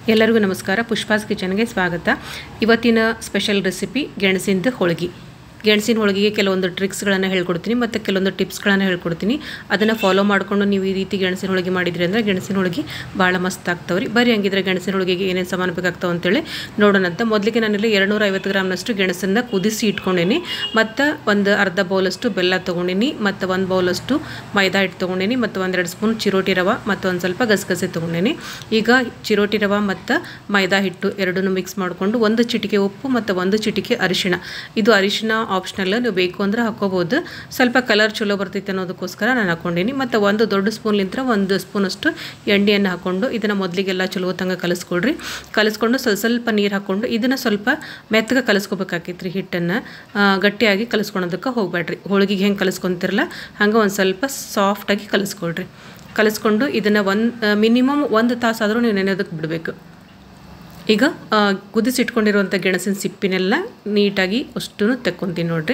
ಎಲ್ಲರಿಗೂ ನಮಸ್ಕಾರ ಪುಷ್ಪಾಸ್ ಕಿಚನ್ಗೆ ಸ್ವಾಗತ ಇವತ್ತಿನ ಸ್ಪೆಷಲ್ ರೆಸಿಪಿ ಗೆಣಸಿಂದ ಹೋಳಿಗೆ ಗೆಣಸಿನ ಹೋಳಿಗೆಗೆ ಕೆಲವೊಂದು ಟ್ರಿಕ್ಸ್ಗಳನ್ನು ಹೇಳ್ಕೊಡ್ತೀನಿ ಮತ್ತು ಕೆಲವೊಂದು ಟಿಪ್ಸ್ಗಳನ್ನು ಹೇಳ್ಕೊಡ್ತೀನಿ ಅದನ್ನು ಫಾಲೋ ಮಾಡಿಕೊಂಡು ನೀವು ಈ ರೀತಿ ಗೆಣಸಿನ ಹೋಳಿಗೆ ಮಾಡಿದ್ರಿ ಅಂದರೆ ಗೆಣಸಿನ ಹೋಳಿಗೆ ಭಾಳ ಮಸ್ತ್ ಆಗ್ತಾವೆ ರೀ ಬರೀ ಹಂಗಿದ್ರೆ ಗೆಣಸಿನ ಹೋಳಿಗೆಗೆ ಏನೇನು ಸಾಮಾನು ಬೇಕಾಗ್ತಾವೆ ಅಂತೇಳಿ ನೋಡೋಣ ಅಂತ ಮೊದಲಿಗೆ ನಾನಿಲ್ಲಿ ಎರಡುನೂರ ಐವತ್ತು ಗ್ರಾಮ್ನಷ್ಟು ಗೆಣಸನ್ನು ಕುದಿಸಿ ಇಟ್ಕೊಂಡೇನಿ ಮತ್ತು ಒಂದು ಅರ್ಧ ಬೌಲಷ್ಟು ಬೆಲ್ಲ ತೊಗೊಂಡೀನಿ ಮತ್ತು ಒಂದು ಬೌಲಷ್ಟು ಮೈದಾ ಹಿಟ್ಟು ತೊಗೊಂಡೇನಿ ಮತ್ತು ಒಂದೆರಡು ಸ್ಪೂನ್ ಚಿರೋಟಿ ರವೆ ಮತ್ತು ಒಂದು ಸ್ವಲ್ಪ ಗಸಗಸೆ ತೊಗೊಂಡೇನಿ ಈಗ ಚಿರೋಟಿ ರವೆ ಮತ್ತು ಮೈದಾ ಹಿಟ್ಟು ಎರಡನ್ನೂ ಮಿಕ್ಸ್ ಮಾಡಿಕೊಂಡು ಒಂದು ಚಿಟಿಕೆ ಉಪ್ಪು ಮತ್ತು ಒಂದು ಚಿಟಿಕೆ ಅರಿಶಿಣ ಇದು ಅರಿಶಿಣ ಆಪ್ಷನಲ್ ನೀವು ಬೇಕು ಅಂದ್ರೆ ಹಾಕೋಬೋದು ಸ್ವಲ್ಪ ಕಲರ್ ಚಲೋ ಬರ್ತೈತೆ ಅನ್ನೋದಕ್ಕೋಸ್ಕರ ನಾನು ಹಾಕ್ಕೊಂಡೀನಿ ಮತ್ತು ಒಂದು ದೊಡ್ಡ ಸ್ಪೂನ್ಲಿಂದ ಒಂದು ಸ್ಪೂನಷ್ಟು ಎಣ್ಣೆಯನ್ನು ಹಾಕ್ಕೊಂಡು ಇದನ್ನು ಮೊದಲಿಗೆಲ್ಲ ಚಲೋ ತಂಗ ಕಲಿಸ್ಕೊಳ್ರಿ ಕಲಿಸ್ಕೊಂಡು ಸ್ವಲ್ಪ ಸ್ವಲ್ಪ ನೀರು ಹಾಕ್ಕೊಂಡು ಇದನ್ನು ಸ್ವಲ್ಪ ಮೆತ್ತಗೆ ಕಲಿಸ್ಕೋಬೇಕಾಕೈತೆ ರೀ ಹಿಟ್ಟನ್ನು ಗಟ್ಟಿಯಾಗಿ ಕಲಿಸ್ಕೊಳೋದಕ್ಕೆ ಹೋಗಬೇಡ್ರಿ ಹೋಳಿಗೆಗೆ ಹೆಂಗೆ ಕಲಿಸ್ಕೊತಿರಲ್ಲ ಹಂಗೆ ಒಂದು ಸ್ವಲ್ಪ ಸಾಫ್ಟಾಗಿ ಕಲಿಸ್ಕೊಳ್ರಿ ಕಲಿಸ್ಕೊಂಡು ಇದನ್ನು ಒಂದು ಮಿನಿಮಮ್ ಒಂದು ತಾಸಾದರೂ ನೀವು ನೆನೆಯೋದಕ್ಕೆ ಬಿಡಬೇಕು ಈಗ ಕುದಿಸಿಟ್ಕೊಂಡಿರುವಂಥ ಗೆಣಸಿನ ಸಿಪ್ಪಿನೆಲ್ಲ ನೀಟಾಗಿ ಅಷ್ಟೂ ತೆಕ್ಕೊಂತೀನಿ ನೋಡ್ರಿ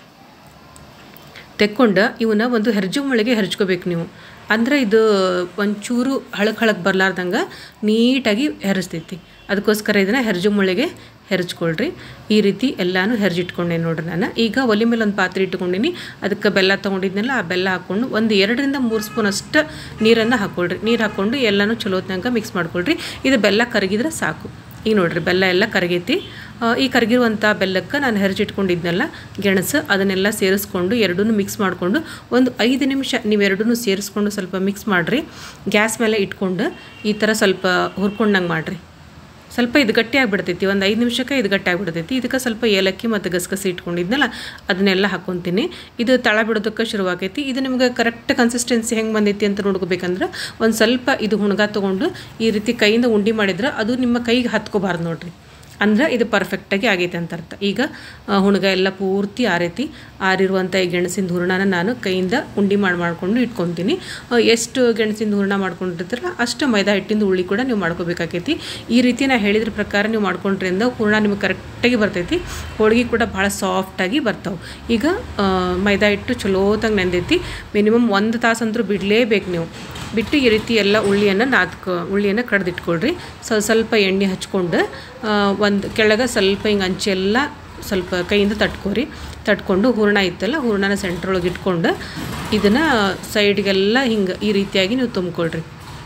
ತೆಕ್ಕೊಂಡು ಇವನ್ನ ಒಂದು ಹೆರ್ಜು ಮಳೆಗೆ ಹೆರ್ಚ್ಕೋಬೇಕು ನೀವು ಅಂದರೆ ಇದು ಒಂಚೂರು ಹಳಕ್ ಹಳಕ್ ಬರಲಾರ್ದಂಗೆ ನೀಟಾಗಿ ಹೆರಿಸ್ತೈತಿ ಅದಕ್ಕೋಸ್ಕರ ಇದನ್ನು ಹೆರ್ಜು ಮುಳ್ಳಿಗೆ ಹೆರ್ಚ್ಕೊಳ್ರಿ ಈ ರೀತಿ ಎಲ್ಲನೂ ಹೆರ್ಜಿಟ್ಕೊಂಡೆ ನೋಡ್ರಿ ನಾನು ಈಗ ಒಲೆ ಮೇಲೆ ಒಂದು ಪಾತ್ರೆ ಇಟ್ಕೊಂಡಿನಿ ಅದಕ್ಕೆ ಬೆಲ್ಲ ತೊಗೊಂಡಿದ್ನಲ್ಲ ಆ ಬೆಲ್ಲ ಹಾಕ್ಕೊಂಡು ಒಂದು ಎರಡರಿಂದ ಮೂರು ಸ್ಪೂನ್ ಅಷ್ಟು ನೀರನ್ನು ಹಾಕ್ಕೊಳ್ರಿ ನೀರು ಹಾಕ್ಕೊಂಡು ಎಲ್ಲನೂ ಚಲೋ ತನಕ ಮಿಕ್ಸ್ ಮಾಡ್ಕೊಳ್ರಿ ಇದು ಬೆಲ್ಲ ಕರಗಿದ್ರೆ ಸಾಕು ಈಗ ನೋಡ್ರಿ ಬೆಲ್ಲ ಎಲ್ಲ ಕರಗೈತಿ ಈ ಕರಗಿರುವಂಥ ಬೆಲ್ಲಕ್ಕೆ ನಾನು ಹೆರಚಿಟ್ಕೊಂಡಿದ್ನಲ್ಲ ಗೆಣಸು ಅದನ್ನೆಲ್ಲ ಸೇರಿಸ್ಕೊಂಡು ಎರಡನ್ನೂ ಮಿಕ್ಸ್ ಮಾಡಿಕೊಂಡು ಒಂದು ಐದು ನಿಮಿಷ ನೀವು ಎರಡನ್ನೂ ಸೇರಿಸ್ಕೊಂಡು ಸ್ವಲ್ಪ ಮಿಕ್ಸ್ ಮಾಡಿರಿ ಗ್ಯಾಸ್ ಮೇಲೆ ಇಟ್ಕೊಂಡು ಈ ಥರ ಸ್ವಲ್ಪ ಹುರ್ಕೊಂಡಂಗೆ ಮಾಡಿರಿ ಸ್ವಲ್ಪ ಇದು ಗಟ್ಟಿ ಆಗಿಬಿಡ್ತೈತಿ ಒಂದು ಐದು ನಿಮಿಷಕ್ಕೆ ಇದು ಗಟ್ಟಿ ಆಗಿಬಿಡ್ತೈತಿ ಇದಕ್ಕೆ ಸ್ವಲ್ಪ ಏಲಕ್ಕಿ ಮತ್ತು ಗಸಗಸೆ ಇಟ್ಕೊಂಡಿದ್ನಲ್ಲ ಅದನ್ನೆಲ್ಲ ಹಾಕ್ಕೊತೀನಿ ಇದು ತಳ ಬಿಡೋದಕ್ಕೆ ಶುರುವಾಗೈತಿ ಇದು ನಿಮ್ಗೆ ಕರೆಕ್ಟ್ ಕನ್ಸಿಸ್ಟೆನ್ಸಿ ಹೆಂಗೆ ಬಂದೈತಿ ಅಂತ ನೋಡ್ಕೋಬೇಕಂದ್ರೆ ಒಂದು ಸ್ವಲ್ಪ ಇದು ಹುಣಗ ತೊಗೊಂಡು ಈ ರೀತಿ ಕೈಯಿಂದ ಉಂಡಿ ಮಾಡಿದ್ರೆ ಅದು ನಿಮ್ಮ ಕೈಗೆ ಹತ್ಕೋಬಾರ್ದು ನೋಡ್ರಿ ಅಂದ್ರೆ ಇದು ಪರ್ಫೆಕ್ಟಾಗಿ ಆಗೈತೆ ಅಂತ ಅರ್ಥ ಈಗ ಹುಣಗ ಎಲ್ಲ ಪೂರ್ತಿ ಆರೈತಿ ಆರಿರುವಂಥ ಈ ಗೆಣಸಿನ ಹೂರಣನ ನಾನು ಕೈಯಿಂದ ಉಂಡಿ ಮಾಡಿ ಮಾಡ್ಕೊಂಡು ಇಟ್ಕೊತೀನಿ ಎಷ್ಟು ಗೆಣಸಿನ ಹೂರಣ ಮಾಡ್ಕೊಂಡಿರ್ತೀರಲ್ಲ ಅಷ್ಟು ಮೈದಾ ಹಿಟ್ಟಿಂದ ಉಳ್ಳಿ ಕೂಡ ನೀವು ಮಾಡ್ಕೋಬೇಕಾಕೈತಿ ಈ ರೀತಿ ನಾ ಹೇಳಿದ್ರ ಪ್ರಕಾರ ನೀವು ಮಾಡ್ಕೊಂಡ್ರಿಂದ ಹೂರಣ ನಿಮಗೆ ಕರೆಕ್ಟಾಗಿ ಬರ್ತೈತಿ ಹೋಳಿಗೆ ಕೂಡ ಭಾಳ ಸಾಫ್ಟಾಗಿ ಬರ್ತಾವೆ ಈಗ ಮೈದಾ ಹಿಟ್ಟು ಚಲೋತಂಗೆ ನೆಂದೈತಿ ಮಿನಿಮಮ್ ಒಂದು ತಾಸಂತರೂ ಬಿಡಲೇಬೇಕು ನೀವು ಬಿಟ್ಟು ಈ ರೀತಿ ಎಲ್ಲ ಉಳ್ಳಿಯನ್ನು ನಾದ್ಕೊ ಉಳ್ಳಿಯನ್ನು ಕಡ್ದಿಟ್ಕೊಳ್ರಿ ಸ್ವಲ್ಪ ಸ್ವಲ್ಪ ಎಣ್ಣೆ ಹಚ್ಕೊಂಡು ಒಂದು ಕೆಳಗೆ ಸ್ವಲ್ಪ ಹಿಂಗೆ ಅಂಚೆಲ್ಲ ಸ್ವಲ್ಪ ಕೈಯಿಂದ ತಟ್ಕೊರಿ ತಟ್ಕೊಂಡು ಹೂರಣ ಇತ್ತಲ್ಲ ಹೂರಣನ ಸೆಂಟ್ರೊಳಗೆ ಇಟ್ಕೊಂಡು ಇದನ್ನು ಸೈಡ್ಗೆಲ್ಲ ಹಿಂಗೆ ಈ ರೀತಿಯಾಗಿ ನೀವು ತುಂಬ್ಕೊಳ್ರಿ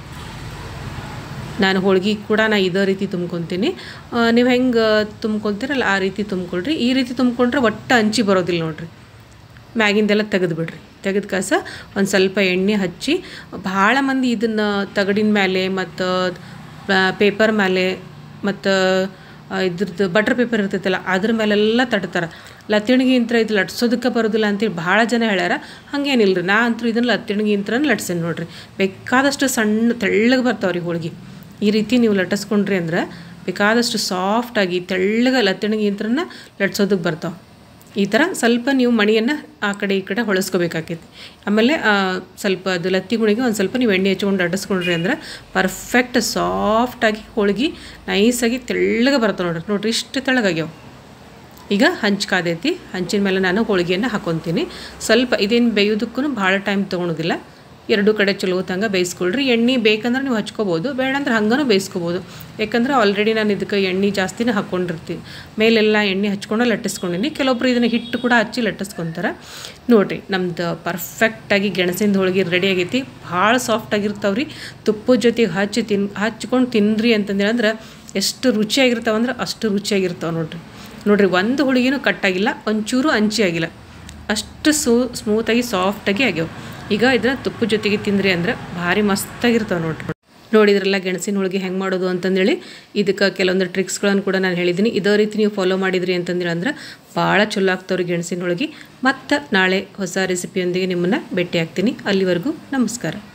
ನಾನು ಹೋಳ್ಗೆ ಕೂಡ ನಾನು ಇದೇ ರೀತಿ ತುಂಬ್ಕೊತೀನಿ ನೀವು ಹೆಂಗೆ ತುಂಬ್ಕೊತೀರಲ್ಲ ಆ ರೀತಿ ತುಂಬ್ಕೊಳ್ರಿ ಈ ರೀತಿ ತುಂಬ್ಕೊಂಡ್ರೆ ಒಟ್ಟು ಹಂಚಿ ಬರೋದಿಲ್ಲ ನೋಡ್ರಿ ಮ್ಯಾಗಿಂದೆಲ್ಲ ತೆಗೆದುಬಿಡ್ರಿ ತೆಗೆದು ಕಾಸ ಒಂದು ಸ್ವಲ್ಪ ಎಣ್ಣೆ ಹಚ್ಚಿ ಭಾಳ ಮಂದಿ ಇದನ್ನು ತಗಡಿನ ಮೇಲೆ ಮತ್ತು ಪೇಪರ್ ಮೇಲೆ ಮತ್ತು ಇದ್ರದ್ದು ಬಟರ್ ಪೇಪರ್ ಇರ್ತೈತಲ್ಲ ಅದ್ರ ಮೇಲೆಲ್ಲ ತಟ್ತಾರೆ ಲತ್ತಿಣಿಗೆ ಯಂತ್ರ ಇದು ಲಟ್ಸೋದಕ್ಕೆ ಬರೋದಿಲ್ಲ ಅಂತೇಳಿ ಭಾಳ ಜನ ಹೇಳ್ಯಾರ ಹಾಗೇನಿಲ್ಲ ರೀ ನಾ ಅಂತೂ ಇದನ್ನು ಲತ್ತಿಣಿಗೆ ಯಂತ್ರನ ಲಟ್ಸೇನೆ ನೋಡ್ರಿ ಬೇಕಾದಷ್ಟು ಸಣ್ಣ ತೆಳ್ಳಗೆ ಬರ್ತಾವೆ ರೀ ಹೋಳಿಗೆ ಈ ರೀತಿ ನೀವು ಲಟ್ಟಿಸ್ಕೊಂಡ್ರಿ ಅಂದ್ರೆ ಬೇಕಾದಷ್ಟು ಸಾಫ್ಟಾಗಿ ತೆಳ್ಳಗೆ ಲತ್ತಿಣಿಗೆ ಯಂತ್ರನ ಲಟ್ಸೋದಕ್ಕೆ ಬರ್ತಾವೆ ಈ ಥರ ಸ್ವಲ್ಪ ನೀವು ಮಣಿಯನ್ನು ಆ ಕಡೆ ಈ ಕಡೆ ಹೊಳಸ್ಕೋಬೇಕಾಕೈತಿ ಆಮೇಲೆ ಸ್ವಲ್ಪ ಅದು ಲತ್ತಿ ಗುಣಿಗೆ ಒಂದು ಸ್ವಲ್ಪ ನೀವು ಎಣ್ಣೆ ಹಚ್ಕೊಂಡು ಅಡ್ಡಿಸ್ಕೊಂಡ್ರಿ ಅಂದ್ರೆ ಪರ್ಫೆಕ್ಟ್ ಸಾಫ್ಟಾಗಿ ಹೋಳ್ಗೆ ನೈಸಾಗಿ ತೆಳ್ಳಗೆ ಬರ್ತಾವೆ ನೋಡ್ರಿ ನೋಡ್ರಿ ಇಷ್ಟು ತೆಳ್ಳಗಾಗ್ಯಾವ ಈಗ ಹಂಚು ಕಾದೈತಿ ಹಂಚಿನ ಮೇಲೆ ನಾನು ಹೋಳಿಗೆಯನ್ನು ಹಾಕೊತೀನಿ ಸ್ವಲ್ಪ ಇದೇನು ಬೇಯೋದಕ್ಕೂ ಭಾಳ ಟೈಮ್ ತೊಗೊಳೋದಿಲ್ಲ ಎರಡು ಕಡೆ ಚಲೋ ತಂಗ ಬೇಯಿಸ್ಕೊಳ್ರಿ ಎಣ್ಣೆ ಬೇಕಂದ್ರೆ ನೀವು ಹಚ್ಕೋಬೋದು ಬೇಡ ಅಂದ್ರೆ ಹಂಗೂ ಬೇಯಿಸ್ಕೋಬೋದು ಯಾಕಂದ್ರೆ ಆಲ್ರೆಡಿ ನಾನು ಇದಕ್ಕೆ ಎಣ್ಣೆ ಜಾಸ್ತಿನೇ ಹಾಕ್ಕೊಂಡಿರ್ತೀನಿ ಮೇಲೆಲ್ಲ ಎಣ್ಣೆ ಹಚ್ಕೊಂಡು ಲಟ್ಟಿಸ್ಕೊಂಡಿನಿ ಕೆಲವೊಬ್ರು ಇದನ್ನು ಹಿಟ್ಟು ಕೂಡ ಹಚ್ಚಿ ಲಟ್ಟಿಸ್ಕೊತಾರೆ ನೋಡಿರಿ ನಮ್ದು ಪರ್ಫೆಕ್ಟಾಗಿ ಗೆಣಸಿನ ಹೋಳಿಗೆ ರೆಡಿ ಆಗೈತಿ ಭಾಳ ಸಾಫ್ಟಾಗಿರ್ತಾವೆ ರೀ ತುಪ್ಪದ ಜೊತೆಗೆ ಹಚ್ಚಿ ತಿನ್ ಹಚ್ಕೊಂಡು ತಿನ್ನಿರಿ ಅಂತಂದೇಳಂದ್ರೆ ಎಷ್ಟು ರುಚಿಯಾಗಿರ್ತಾವಂದ್ರೆ ಅಷ್ಟು ರುಚಿಯಾಗಿರ್ತಾವೆ ನೋಡಿರಿ ನೋಡಿರಿ ಒಂದು ಹೋಳಿಗೆನೂ ಕಟ್ಟಾಗಿಲ್ಲ ಒಂಚೂರು ಹಂಚಿ ಆಗಿಲ್ಲ ಅಷ್ಟು ಸೂ ಸ್ಮೂತಾಗಿ ಸಾಫ್ಟಾಗಿ ಆಗ್ಯಾವ ಈಗ ಇದನ್ನ ತುಪ್ಪ ಜೊತೆಗೆ ತಿಂದ್ರಿ ಅಂದ್ರೆ ಭಾರಿ ಮಸ್ತಾಗಿರ್ತಾವೆ ನೋಡ್ರಿ ನೋಡಿದ್ರಲ್ಲ ಗೆಣಸಿನ ಹೋಳಿಗೆ ಹೆಂಗೆ ಮಾಡೋದು ಅಂತಂದೇಳಿ ಇದಕ್ಕೆ ಕೆಲವೊಂದು ಟ್ರಿಕ್ಸ್ಗಳನ್ನು ಕೂಡ ನಾನು ಹೇಳಿದ್ದೀನಿ ಇದೇ ರೀತಿ ನೀವು ಫಾಲೋ ಮಾಡಿದ್ರಿ ಅಂತಂದೇಳಿ ಅಂದ್ರೆ ಭಾಳ ಚಲೋ ಆಗ್ತಾವ್ರಿ ಗೆಣಸಿನ ಹೋಳಿಗೆ ಮತ್ತು ನಾಳೆ ಹೊಸ ರೆಸಿಪಿಯೊಂದಿಗೆ ನಿಮ್ಮನ್ನು ಭೇಟಿ ಆಗ್ತೀನಿ ಅಲ್ಲಿವರೆಗೂ ನಮಸ್ಕಾರ